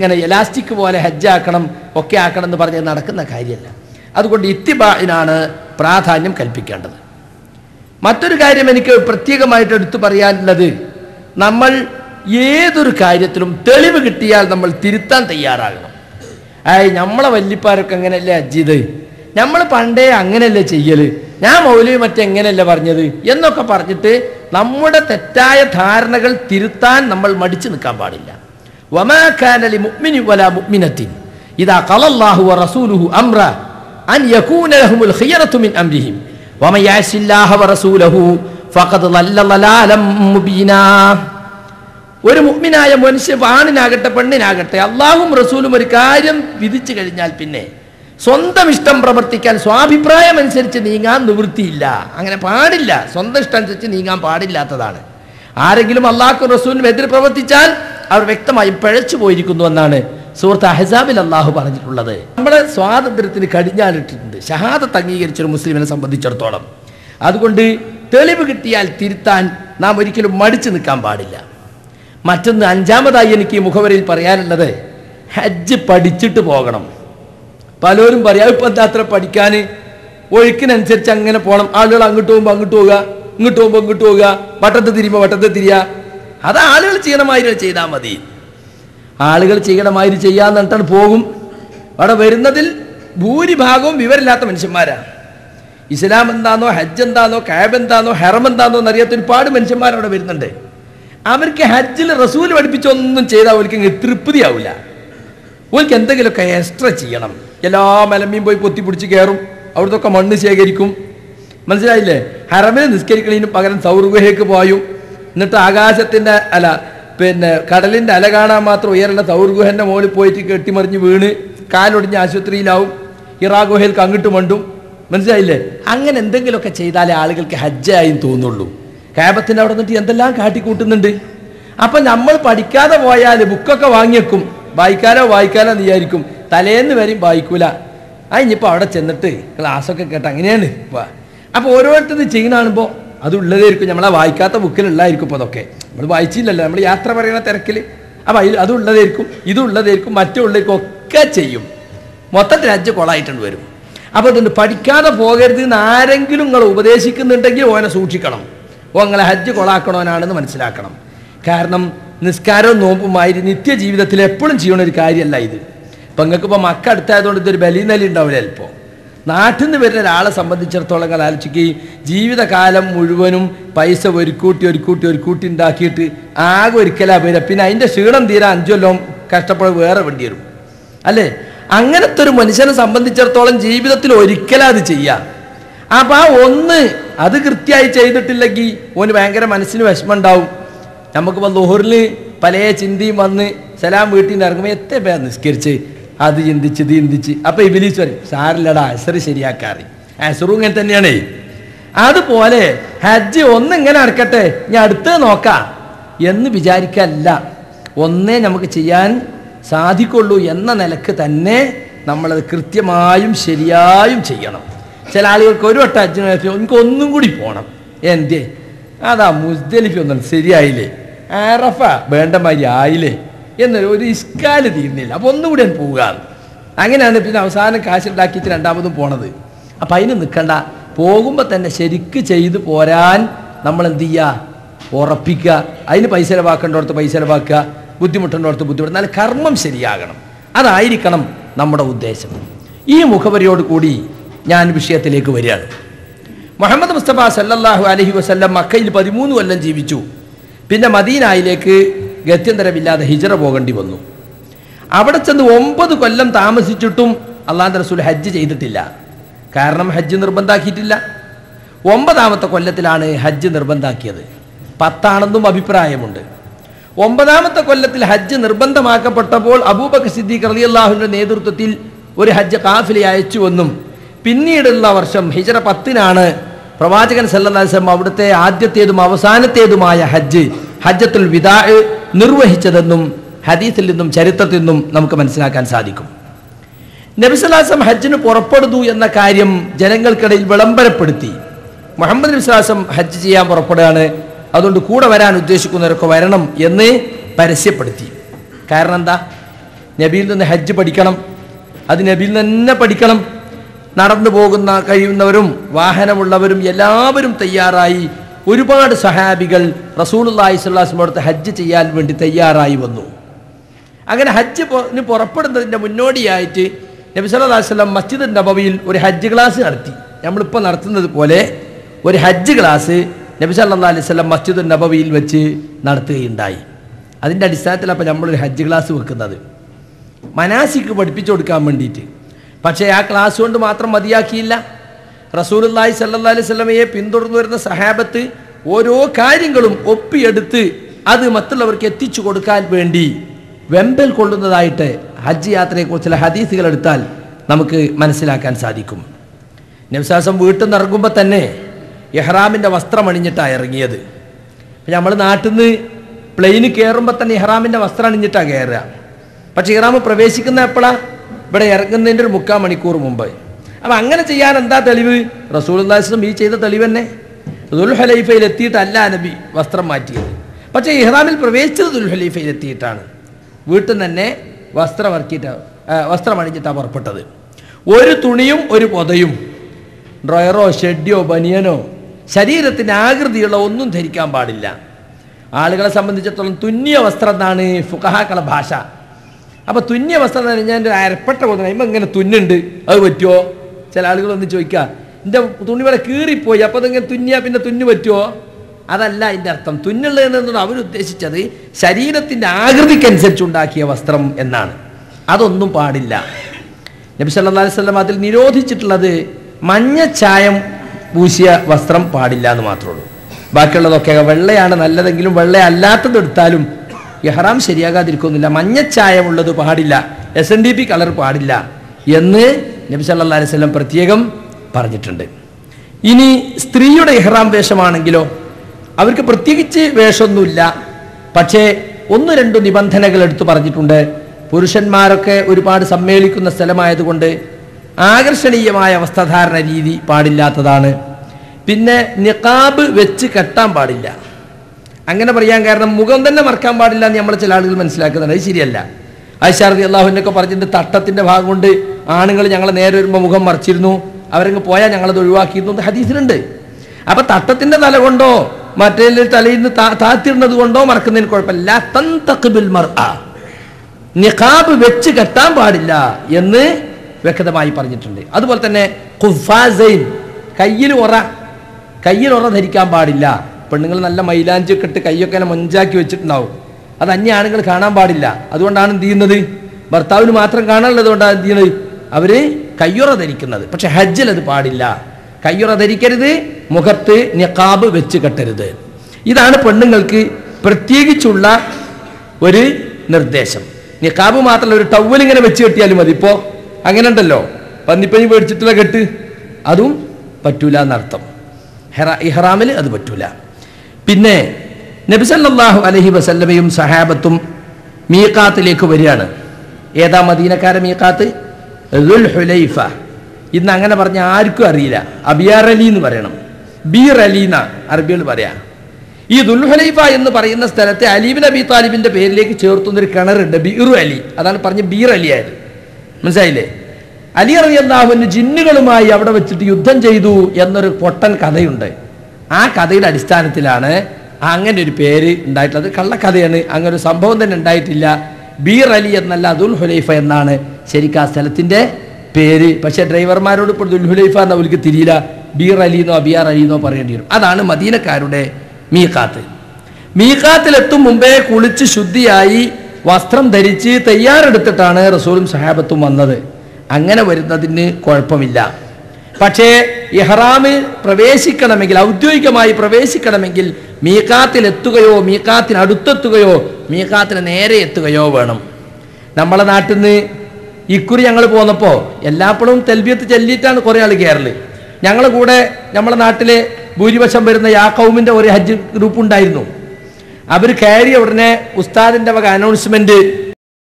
ഇങ്ങനെ എലാസ്റ്റിക് പോലെ ഹജ്ജാക്കണം ഒക്കെ ആക്കണം എന്ന് പറഞ്ഞ് നടക്കുന്ന കാര്യമല്ല അതുകൊണ്ട് ഇത്തിബായിനാണ് പ്രാധാന്യം കൽപ്പിക്കേണ്ടത് മറ്റൊരു കാര്യം എനിക്ക് പ്രത്യേകമായിട്ട് എടുത്തു പറയാനുള്ളത് നമ്മൾ ഏതൊരു കാര്യത്തിലും തെളിവ് കിട്ടിയാൽ നമ്മൾ തിരുത്താൻ തയ്യാറാകണം ആയി നമ്മളെ വല്യപ്പാരൊക്കെ അങ്ങനെയല്ലേ അജ്ജിത് നമ്മൾ പണ്ടേ അങ്ങനെയല്ലേ ചെയ്യല് ഞാൻ മൗലവി മറ്റെങ്ങനെയല്ലേ പറഞ്ഞത് എന്നൊക്കെ പറഞ്ഞിട്ട് നമ്മുടെ തെറ്റായ ധാരണകൾ തിരുത്താൻ നമ്മൾ മടിച്ചു നിൽക്കാൻ പാടില്ല വമാ കാന ലിമുഅ്മിനി വലാ മുഅ്മിനത്തിൻ ഇദാ ഖലല്ലാഹു വറസൂലുഹു അംറ അൻ യകൂന ലഹുമുൽ ഖിയറത്തു മിൻ അംരിഹിം വമൻ യഅസില്ലാഹ വറസൂലഹു ഫഖദ് ളല്ല ളലാലം മുബീനാ ഒരു മുഗ്മിനായ മനുഷ്യ ആണിനാകട്ടെ പെണ്ണിനാകട്ടെ അള്ളാഹും റസൂലും ഒരു കാര്യം വിധിച്ചു കഴിഞ്ഞാൽ പിന്നെ സ്വന്തം ഇഷ്ടം പ്രവർത്തിക്കാൻ സ്വാഭിപ്രായം അനുസരിച്ച് നീങ്ങാൻ നിവൃത്തിയില്ല അങ്ങനെ പാടില്ല സ്വന്തം ഇഷ്ടം അനുസരിച്ച് നീങ്ങാൻ പാടില്ലാത്തതാണ് ആരെങ്കിലും അള്ളാഹു റസൂലിനും എതിര് പ്രവർത്തിച്ചാൽ അവർ വ്യക്തമായും പിഴച്ചു പോയിരിക്കുന്നു എന്നാണ് സുഹൃത്ത് അഹസാബിൽ അള്ളാഹു പറഞ്ഞിട്ടുള്ളത് നമ്മുടെ സ്വാതന്ത്ര്യത്തിന് കടിഞ്ഞാലിട്ടിട്ടുണ്ട് ഷഹാദത്ത് അംഗീകരിച്ചൊരു മുസ്ലിമിനെ സംബന്ധിച്ചിടത്തോളം അതുകൊണ്ട് തെളിവ് കിട്ടിയാൽ തിരുത്താൻ നാം ഒരിക്കലും മടിച്ചു നിൽക്കാൻ പാടില്ല മറ്റൊന്ന് അഞ്ചാമതായി എനിക്ക് ഈ മുഖവരിയിൽ പറയാനുള്ളത് ഹജ്ജ് പഠിച്ചിട്ട് പോകണം പലരും പറയാം ഇപ്പം എന്താ അത്ര പഠിക്കാൻ ഒഴുക്കിനനുസരിച്ച് അങ്ങനെ പോകണം ആളുകൾ അങ്ങോട്ട് പോകുമ്പോൾ അങ്ങോട്ട് പോവുക ഇങ്ങോട്ട് പോകുമ്പോൾ ഇങ്ങോട്ട് പോവുക വട്ടത്ത് തിരിയുമ്പോൾ വട്ടത്ത് തിരിയുക അത് ആളുകൾ ചെയ്യണമാതിരി ചെയ്താൽ മതി ആളുകൾ ചെയ്യണമാതിരി ചെയ്യാന്ന് പറഞ്ഞിട്ടാണ് പോകും അവിടെ വരുന്നതിൽ ഭൂരിഭാഗവും വിവരമില്ലാത്ത മനുഷ്യന്മാരാണ് ഇസ്ലാം എന്താണോ ഹജ്ജ് എന്താണോ കാബ് എന്താണോ ഹെറം എന്താണോ എന്നറിയാത്ത ഒരുപാട് മനുഷ്യന്മാർ അവിടെ വരുന്നുണ്ട് അവർക്ക് ഹജ്ജിൽ റസൂൽ പഠിപ്പിച്ചൊന്നും ചെയ്താൽ അവർക്ക് ഇങ്ങ് തൃപ്തിയാവില്ല ഓർക്ക് എന്തെങ്കിലുമൊക്കെ എക്സ്ട്രാ ചെയ്യണം എല്ലാ മലമ്മയും പോയി പൊത്തിപ്പിടിച്ച് കയറും അവിടുത്തെ മണ്ണ് ശേഖരിക്കും മനസ്സിലായില്ലേ ഹറമിൽ നിസ്കരിക്കണതിന് പകരം സൗർഗുഹയ്ക്ക് പോയും എന്നിട്ട് ആകാശത്തിൻ്റെ അല പിന്നെ കടലിൻ്റെ അല കാണാൻ മാത്രം ഉയരുള്ള സൗർഗുഹൻ്റെ മുകളിൽ പോയിട്ട് കെട്ടിമറിഞ്ഞ് വീണ് കാലൊടിഞ്ഞ് ആശുപത്രിയിലാവും ഇറാ ഗുഹയിൽക്ക് അങ്ങോട്ട് മണ്ടും മനസ്സിലായില്ലേ അങ്ങനെ എന്തെങ്കിലുമൊക്കെ ചെയ്താലേ ആളുകൾക്ക് ഹജ്ജായും തോന്നുള്ളൂ കാബത്തിൻ്റെ അവിടെ നിന്നിട്ട് എന്തെല്ലാം കാട്ടിക്കൂട്ടുന്നുണ്ട് അപ്പം നമ്മൾ പഠിക്കാതെ പോയാൽ ബുക്കൊക്കെ വാങ്ങിയേക്കും വായിക്കാനോ വായിക്കാനോ എന്ന് വിചാരിക്കും തലേന്ന് വരെയും വായിക്കൂല ആ ഇനിയിപ്പോൾ അവിടെ ചെന്നിട്ട് ക്ലാസ്സൊക്കെ കേട്ട് അങ്ങനെയാണ് അപ്പോൾ ഓരോരുത്തർ ചെയ്യുന്ന കാണുമ്പോൾ അത് ഉള്ളതായിരിക്കും നമ്മളെ വായിക്കാത്ത ബുക്കിലുള്ളതായിരിക്കും ഇപ്പോൾ അതൊക്കെ നമ്മൾ വായിച്ചില്ലല്ലോ നമ്മൾ യാത്ര പറയുന്ന തിരക്കിൽ അപ്പോൾ അതിൽ അതുള്ളതായിരിക്കും ഇതുള്ളതായിരിക്കും മറ്റുള്ളതായിരിക്കും ഒക്കെ ചെയ്യും മൊത്തത്തിൽ അഞ്ച് കൊളായിട്ടുണ്ട് വരും അപ്പോൾ അതുകൊണ്ട് പഠിക്കാതെ പോകരുത് എന്ന് ആരെങ്കിലും നിങ്ങൾ ഉപദേശിക്കുന്നുണ്ടെങ്കിൽ ഓനെ സൂക്ഷിക്കണം ഓ നിങ്ങളെ ഹജ്ജ് കൊളാക്കണവനാണെന്ന് മനസ്സിലാക്കണം കാരണം നിസ്കാരവും നോമ്പുമായി നിത്യജീവിതത്തിൽ എപ്പോഴും ചെയ്യണ ഒരു കാര്യമല്ല ഇത് ഇപ്പം നിങ്ങൾക്ക് ഇപ്പോൾ മക്ക അടുത്തായതുകൊണ്ട് ഇതൊരു ബലിനലി ഉണ്ടാവില്ല ചിലപ്പോൾ നാട്ടിൽ നിന്ന് വരുന്ന ഒരാളെ സംബന്ധിച്ചിടത്തോളം നിങ്ങൾ ആലോചിക്കുകയും ജീവിതകാലം മുഴുവനും പൈസ ഒരുക്കൂട്ടി ഒരുക്കൂട്ടി ഒരുക്കൂട്ടി ഉണ്ടാക്കിയിട്ട് ആകെ ഒരിക്കലാ വരിക പിന്നെ അതിൻ്റെ ക്ഷീണം തീരാൻ അഞ്ചൊല്ലം കഷ്ടപ്പെടാൻ വേറെ വേണ്ടി വരും അല്ലേ അങ്ങനത്തെ ഒരു മനുഷ്യനെ സംബന്ധിച്ചിടത്തോളം ജീവിതത്തിൽ ഒരിക്കലും അത് ചെയ്യാം അപ്പം ആ ഒന്ന് അത് കൃത്യമായി ചെയ്തിട്ടില്ലെങ്കിൽ ഓന് ഭയങ്കര മനസ്സിന് വിഷമം ഉണ്ടാവും നമുക്കിപ്പോൾ ലോഹറിൽ പല ചിന്തയും വന്ന് സലാം വീട്ടിൽ നിന്ന് ഇറങ്ങുമ്പോൾ എത്ര പേർ നിസ്കരിച്ച് അത് ചിന്തിച്ച് ഇത് ചിന്തിച്ച് അപ്പോൾ ഇബിലീസ് പറയും സാറില്ലടാ അസറ് ശരിയാക്കാറി അസറും ഇങ്ങനെ തന്നെയാണേ അതുപോലെ ഹജ്ജ് ഒന്നിങ്ങനെ നടക്കട്ടെ ഞാൻ അടുത്ത് നോക്കാം എന്ന് വിചാരിക്കല്ല ഒന്നേ നമുക്ക് ചെയ്യാൻ സാധിക്കുള്ളൂ എന്ന നിലക്ക് തന്നെ നമ്മളത് കൃത്യമായും ശരിയായും ചെയ്യണം ചില ആളുകൾക്ക് ഒരു വട്ടം അജ്ജിന് ശേഷം എനിക്ക് ഒന്നും കൂടി പോകണം എന്തേ അതാ മുസ്ദലിഫ് ഒന്നും ശരിയായില്ലേ ആറഫ വേണ്ട മാതിരി ആയില്ലേ എന്നൊരു ഒരു ഇസ്കാല് തീർന്നില്ല അപ്പോൾ ഒന്നും കൂടി പോവുക അങ്ങനെയാണ് പിന്നെ അവസാനം കാശുണ്ടാക്കിയിട്ട് രണ്ടാമതും പോണത് അപ്പം അതിന് നിൽക്കണ്ട പോകുമ്പോൾ തന്നെ ശരിക്ക് ചെയ്തു പോരാൻ നമ്മൾ എന്ത് ചെയ്യുക ഉറപ്പിക്കുക അതിന് പൈസ ചിലവാക്കേണ്ടടുത്ത് പൈസ ചിലവാക്കുക ബുദ്ധിമുട്ടേണ്ടടുത്ത് ബുദ്ധിമുട്ട് എന്നാൽ കർമ്മം ശരിയാകണം അതായിരിക്കണം നമ്മുടെ ഉദ്ദേശം ഈ മുഖവരിയോട് കൂടി ഞാൻ വിഷയത്തിലേക്ക് വരികയാണ് മുഹമ്മദ് മുസ്തഫ സല്ലല്ലാഹു അലഹി വസല്ലം മക്കയിൽ പതിമൂന്ന് കൊല്ലം ജീവിച്ചു പിന്നെ മദീനായിലേക്ക് ഗത്യന്തരമില്ലാതെ ഹിജറ പോകേണ്ടി വന്നു അവിടെ ചെന്ന് ഒമ്പത് കൊല്ലം താമസിച്ചിട്ടും അള്ളാഹ് റസൂൽ ഹജ്ജ് ചെയ്തിട്ടില്ല കാരണം ഹജ്ജ് നിർബന്ധാക്കിയിട്ടില്ല ഒമ്പതാമത്തെ കൊല്ലത്തിലാണ് ഹജ്ജ് നിർബന്ധാക്കിയത് പത്താണെന്നും അഭിപ്രായമുണ്ട് ഒമ്പതാമത്തെ കൊല്ലത്തിൽ ഹജ്ജ് നിർബന്ധമാക്കപ്പെട്ടപ്പോൾ അബൂബക്കർ സിദ്ദീഖ് റളിയല്ലാഹുവിൻ്റെ നേതൃത്വത്തിൽ ഒരു ഹജ്ജ് കാഫിലെ അയച്ചുവെന്നും പിന്നീടുള്ള വർഷം ഹിജറ പത്തിനാണ് പ്രവാചകൻ സല്ലാസ്ലം അവിടുത്തെ ആദ്യത്തേതും അവസാനത്തേതുമായ ഹജ്ജ് ഹജ്ജത്തുൽ വിദാ നിർവഹിച്ചതെന്നും ഹദീസിൽ നിന്നും ചരിത്രത്തിൽ നിന്നും നമുക്ക് മനസ്സിലാക്കാൻ സാധിക്കും നബിസ്വലാസം ഹജ്ജിന് പുറപ്പെടുന്നു എന്ന കാര്യം ജനങ്ങൾക്കിടയിൽ വിളംബരപ്പെടുത്തി മുഹമ്മദ് നബിസ്വലാസം ഹജ്ജ് ചെയ്യാൻ പുറപ്പെടുകയാണ് അതുകൊണ്ട് കൂടെ വരാൻ ഉദ്ദേശിക്കുന്നവരൊക്കെ വരണം എന്ന് പരസ്യപ്പെടുത്തി കാരണം എന്താ നബിയിൽ നിന്ന് ഹജ്ജ് പഠിക്കണം അത് നബിയിൽ നിന്ന് തന്നെ പഠിക്കണം നടന്നു പോകുന്ന കഴിയുന്നവരും വാഹനമുള്ളവരും എല്ലാവരും തയ്യാറായി ഒരുപാട് സഹാബികൾ റസൂലുള്ളാഹി സ്വല്ലല്ലാഹു അടുത്ത് ഹജ്ജ് ചെയ്യാൻ വേണ്ടി തയ്യാറായി വന്നു അങ്ങനെ ഹജ്ജ് പൊ- ന് പുറപ്പെടുന്നതിൻ്റെ മുന്നോടിയായിട്ട് നബി സല്ലല്ലാഹു അലൈഹി വസല്ലം മസ്ജിദ് നബവിയിൽ ഒരു ഹജ്ജ് ക്ലാസ് നടത്തി നമ്മളിപ്പോൾ നടത്തുന്നത് പോലെ ഒരു ഹജ്ജ് ക്ലാസ് നബി സല്ലല്ലാഹു അലൈഹി വസല്ലം മസ്ജിദ് നബവിയിൽ വെച്ച് നടത്തുകയുണ്ടായി അതിൻ്റെ അടിസ്ഥാനത്തിലാണ് അപ്പോൾ നമ്മളൊരു ഹജ്ജ് ക്ലാസ് വെക്കുന്നത് മനാസിക്ക് പഠിപ്പിച്ചു കൊടുക്കാൻ വേണ്ടിയിട്ട് പക്ഷേ ആ ക്ലാസ് കൊണ്ട് മാത്രം മതിയാക്കിയില്ല റസൂലുള്ളാഹി സല്ലല്ലാഹു അലൈഹി വസല്ലമയെ പിന്തുടർന്നു വരുന്ന സഹാബത്ത് ഓരോ കാര്യങ്ങളും ഒപ്പിയെടുത്ത് അത് മറ്റുള്ളവർക്ക് എത്തിച്ചു കൊടുക്കാൻ വേണ്ടി വെമ്പൽ കൊള്ളുന്നതായിട്ട് ഹജ്ജ് യാത്രയെക്കുറിച്ചുള്ള ഹദീസുകൾ എടുത്താൽ നമുക്ക് മനസ്സിലാക്കാൻ സാധിക്കും നബ്സാസം വീട്ടിൽ നിന്ന് ഇറങ്ങുമ്പോൾ തന്നെ ഇഹ്റാമിൻ്റെ വസ്ത്രം അണിഞ്ഞിട്ടാണ് ഇറങ്ങിയത് ഇപ്പം നമ്മൾ നാട്ടിൽ നിന്ന് പ്ലെയിന് കയറുമ്പോൾ തന്നെ ഇഹ്റാമിൻ്റെ വസ്ത്രം അണിഞ്ഞിട്ടാണ് കയറുക പക്ഷേ ഇഹ്റാം പ്രവേശിക്കുന്ന എപ്പോഴാണ് ഇവിടെ ഇറങ്ങുന്നതിൻ്റെ ഒരു മുക്കാൽ മണിക്കൂർ മുമ്പ് അപ്പം അങ്ങനെ ചെയ്യാൻ എന്താ തെളിവ് റസൂൽ ഈ ചെയ്ത തെളിവ് തന്നെ ദുൽഹലൈഫയിൽ എത്തിയിട്ടല്ല നബി വസ്ത്രം മാറ്റിയത് പക്ഷേ ഇഹ്റാമിൽ പ്രവേശിച്ചത് ദുൽഹലൈഫയിൽ എത്തിയിട്ടാണ് വീട്ടിൽ നിന്ന് തന്നെ വസ്ത്രം ഇറക്കിയിട്ട് ആ, വസ്ത്രം അണിഞ്ഞിട്ടാണ് പുറപ്പെട്ടത് ഒരു തുണിയും ഒരു പൊതയും ഡ്രയറോ ഷെഡിയോ ബനിയനോ ശരീരത്തിന് ആകൃതിയുള്ള ഒന്നും ധരിക്കാൻ പാടില്ല ആളുകളെ സംബന്ധിച്ചിടത്തോളം തുന്നിയ വസ്ത്രം എന്നാണ് ഫുഖഹാക്കളെ ഭാഷ അപ്പോൾ തുന്നിയ വസ്ത്രം എന്ന് പറഞ്ഞാൽ എൻ്റെ അരപ്പെട്ട കൊന്നു കഴിയുമ്പോൾ ഇങ്ങനെ തുന്നുണ്ട് അത് പറ്റുമോ ചില ആളുകൾ ഒന്ന് ചോദിക്കുക എൻ്റെ തുണി വരെ കീറിപ്പോയി അപ്പോൾ അതിങ്ങനെ തുന്നിയാൽ പിന്നെ തുന്നു പറ്റുമോ അതല്ല അതിൻ്റെ അർത്ഥം തുന്നുള്ളത് എന്നത് അവരുദ്ദേശിച്ചത് ശരീരത്തിൻ്റെ ആകൃതിക്കനുസരിച്ച് ഉണ്ടാക്കിയ വസ്ത്രം എന്നാണ് അതൊന്നും പാടില്ല നബി സല്ലല്ലാഹു അലൈഹി വസല്ലം അതിൽ നിരോധിച്ചിട്ടുള്ളത് മഞ്ഞ ചായം പൂശിയ വസ്ത്രം പാടില്ല എന്ന് മാത്രമേ ഉള്ളൂ ബാക്കിയുള്ളതൊക്കെ വെള്ളയാണ് നല്ലതെങ്കിലും വെള്ള അല്ലാത്തത് എടുത്താലും ഇഹ്റാം ശരിയാകാതിരിക്കുന്നില്ല മഞ്ഞച്ചായമുള്ളത് പാടില്ല S N D P colour പാടില്ല എന്ന് നബി സല്ലല്ലാഹു അലൈഹി വസല്ലം പ്രത്യേകം പറഞ്ഞിട്ടുണ്ട് ഇനി സ്ത്രീയുടെ ഇഹ്റാം വേഷമാണെങ്കിലോ അവർക്ക് പ്രത്യേകിച്ച് വേഷമൊന്നുമില്ല പക്ഷേ ഒന്ന് രണ്ടു നിബന്ധനകൾ എടുത്തു പറഞ്ഞിട്ടുണ്ട് പുരുഷന്മാരൊക്കെ ഒരുപാട് സമ്മേളിക്കുന്ന സ്ഥലമായതുകൊണ്ട് ആകർഷണീയമായ വസ്ത്രധാരണ രീതി പാടില്ലാത്തതാണ് പിന്നെ നിഖാബ് വെച്ച് കെട്ടാൻ പാടില്ല അങ്ങനെ പറയാൻ കാരണം മുഖം തന്നെ മറക്കാൻ പാടില്ല എന്ന് നമ്മൾ ചില ആളുകൾ മനസ്സിലാക്കുന്നുണ്ട് അത് ശരിയല്ല ഐഷാർദി അള്ളാഹുവിനൊക്കെ പറഞ്ഞിട്ട് തട്ടത്തിന്റെ ഭാഗം കൊണ്ട് ആണുങ്ങൾ ഞങ്ങളെ നേരെ വരുമ്പോൾ മുഖം മറിച്ചിരുന്നു അവരങ്ങ് പോയാൽ ഞങ്ങളത് ഒഴിവാക്കിയിരുന്നു എന്ന് ഹദീസിലുണ്ട് അപ്പൊ തട്ടത്തിന്റെ തല കൊണ്ടോ മറ്റേ തലയിൽ നിന്ന് താ- താത്തിടുന്നത് കൊണ്ടോ മറക്കുന്നതിന് കുഴപ്പമില്ല തന്തഖ്ബിൽ മർഅ. നിഖാബ് വെച്ച് കെട്ടാൻ പാടില്ല എന്ന് വ്യക്തമായി പറഞ്ഞിട്ടുണ്ട് അതുപോലെ തന്നെ ഖുഫാസൈൻ കയ്യിൽ ഉറ കയ്യിൽ ഉറ ധരിക്കാൻ പാടില്ല പെണ്ണുങ്ങൾ നല്ല മൈലാഞ്ചി ഒക്കെ ഇട്ട് കൈയൊക്കെ ഇങ്ങനെ മൊഞ്ചാക്കി വെച്ചിട്ടുണ്ടാവും അത് അന്യ ആണുങ്ങൾ കാണാൻ പാടില്ല അതുകൊണ്ടാണ് എന്ത് ചെയ്യുന്നത് ഭർത്താവിന് മാത്രം കാണാനുള്ളത് കൊണ്ടാണ് എന്ത് ചെയ്യുന്നത് അവര് കയ്യുറ ധരിക്കുന്നത് പക്ഷെ ഹജ്ജിൽ അത് പാടില്ല കയ്യുറ ധരിക്കരുത് മുഖത്ത് നിഖാബ് വെച്ച് കെട്ടരുത് ഇതാണ് പെണ്ണുങ്ങൾക്ക് പ്രത്യേകിച്ചുള്ള ഒരു നിർദ്ദേശം നിക്കാബ് മാത്രമല്ല ഒരു ടവൽ ഇങ്ങനെ വെച്ച് കെട്ടിയാലും മതി ഇപ്പോ അങ്ങനെ ഉണ്ടല്ലോ പന്നിപ്പനി മേടിച്ചിട്ടുള്ള കെട്ട് അതും പറ്റൂല എന്നർത്ഥം ഹെറ ഇഹ്റാമിൽ അത് പറ്റൂല പിന്നെ നബി സല്ലല്ലാഹു അലൈഹി വസല്ലമയും സഹാബത്തും മീഖാത്തിലേക്ക് വരികയാണ് ഏതാ മദീനക്കാര മീഖാത്ത് ദുൽ ഹുലൈഫ ഇന്ന് അങ്ങനെ പറഞ്ഞ ആർക്കും അറിയില്ല അബിയാർ അലി എന്ന് പറയണം ബീർ അലി എന്നാ അറബികൾ പറയാ ഈ ദുൽഹുലൈഫ എന്ന് പറയുന്ന സ്ഥലത്തെ അലീബിൻ അബി താലിബിന്റെ പേരിലേക്ക് ചേർത്തുന്നൊരു കിണറുണ്ട് ബീറു അലി അതാണ് പറഞ്ഞ് ബീർ അലി ആയത് മനസ്സിലായില്ലേ അലി അറി അള്ളാഹുവിന് ജിന്നുകളുമായി അവിടെ വെച്ചിട്ട് യുദ്ധം ചെയ്തു എന്നൊരു പൊട്ടൻ കഥയുണ്ട് ആ കഥയുടെ അടിസ്ഥാനത്തിലാണ് അങ്ങനെ ഒരു പേര് ഉണ്ടായിട്ടുള്ളത് കള്ളക്കഥയാണ് അങ്ങനെ ഒരു സംഭവം തന്നെ ഉണ്ടായിട്ടില്ല ബീർ അലി എന്നല്ല ദുൽ ഹുലൈഫ എന്നാണ് ശരിക്കും ആ സ്ഥലത്തിന്റെ പേര് പക്ഷേ ഡ്രൈവർമാരോട് ഇപ്പോൾ ദുൽഹുലൈഫ എന്ന അവർക്ക് തിരിയില്ല ബീർ അലിന്നോ അബിയാർ അലിന്നോ പറയേണ്ടി വരും അതാണ് മദീനക്കാരുടെ മീഖാത്ത് മീഖാത്തിലെത്തും മുമ്പേ കുളിച്ച് ശുദ്ധിയായി വസ്ത്രം ധരിച്ച് തയ്യാറെടുത്തിട്ടാണ് റസൂലും സഹാബത്തും വന്നത് അങ്ങനെ വരുന്നതിന് കുഴപ്പമില്ല പക്ഷേ ഇഹ്റാമിൽ പ്രവേശിക്കണമെങ്കിൽ ഔദ്യോഗികമായി പ്രവേശിക്കണമെങ്കിൽ മീഖാത്തിൽ എത്തുകയോ മീഖാത്തിന് അടുത്തെത്തുകയോ മീഖാത്തിന് നേരെ എത്തുകയോ വേണം നമ്മളെ നാട്ടിൽ നിന്ന് ഇക്കുറി ഞങ്ങൾ പോന്നപ്പോൾ എല്ലാപ്പോഴും തെൽബിയത്ത് ചെല്ലിയിട്ടാണ് കുറേ ആൾ കയറല് ഞങ്ങളെ കൂടെ നമ്മളെ നാട്ടിലെ ഭൂരിപക്ഷം വരുന്ന യാക്കൗമിൻ്റെ ഒരു ഹജ്ജ് ഗ്രൂപ്പ് ഉണ്ടായിരുന്നു അവർ കയറിയ ഉടനെ ഉസ്താദിൻ്റെ വക അനൗൺസ്മെൻറ്റ്